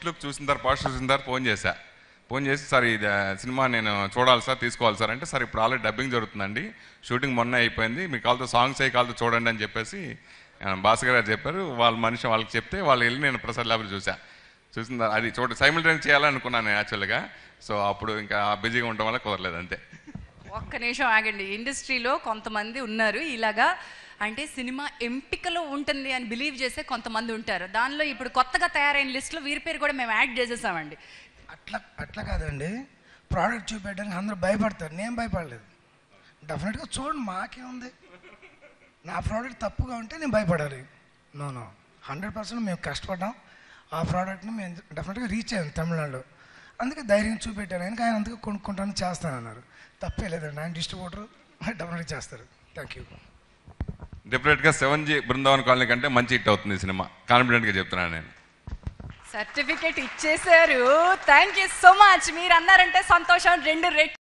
first look చూసిన తర్వాత poster చూసిన తర్వాత ఫోన్ చేశా ఫోన్ చేసి సార్ ఇది ఆ, సినిమా నేను చూడాలి సార్ తీసుకోవాలి సార్ అంటే సార్ ఇప్పుడు ఆల్రెడీ డబ్బింగ్ జరుగుతుందండి షూటింగ్ మొన్న అయిపోయింది మీకు కావాలతో సాంగ్స్ అయ్యి కావాలతో చూడండి అని చెప్పేసి ఆ, భాస్కర్ గారు చెప్పారు వాళ్ళ మనిషి వాళ్ళకి చెప్తే వాళ్ళు వెళ్ళి నేను ప్రసాద్ ల్యాబ్లో చూసా చూసిన తర్వాత అది చూడ సైమిల్టైన్ చేయాలనుకున్నాను యాక్చువల్గా సో అప్పుడు ఇంకా బిజీగా ఉండడం వల్ల కుదరలేదు అంతే ఒక్క నిమిషం ఆగండి ఇండస్ట్రీలో కొంతమంది ఉన్నారు ఇలాగా అంటే సినిమా ఎంపికలో ఉంటుంది అని బిలీవ్ చేసే కొంతమంది ఉంటారు దానిలో ఇప్పుడు కొత్తగా తయారైన లిస్టులో వీరి పేరు కూడా మేము యాడ్ చేసేసామండి అట్లా అట్లా కాదండి ప్రోడక్ట్ చూపెట్టడానికి అందరూ భయపడతారు నేను భయపడలేదు డెఫినెట్గా చూడండి మాకేముంది నా ప్రోడక్ట్ తప్పుగా ఉంటే నేను భయపడాలి నో నో హండ్రెడ్ పర్సెంట్ మేము కష్టపడ్డాం ఆ ప్రోడక్ట్ని మేము డెఫినెట్గా రీచ్ అయ్యాం తమిళనాడులో అందుకే ధైర్యం చూపెట్టాను ఆయనకి ఆయన అందుకే కొనుక్కుంటాను చేస్తానన్నారు తప్పే లేదండి ఆయన డిస్ట్రిబ్యూటర్ డెఫినెట్గా చేస్తారు థ్యాంక్ యూ డెఫినెట్గా సెవెన్ జీ బృందావన్ కాలనీ కంటే మంచి హిట్ అవుతుంది ఈ సినిమా కాన్ఫిడెంట్గా చెప్తున్నాను నేను సర్టిఫికేట్ ఇచ్చేశారు థ్యాంక్ యూ సో మచ్ మీరు అన్నారంటే సంతోషం రెండు రెట్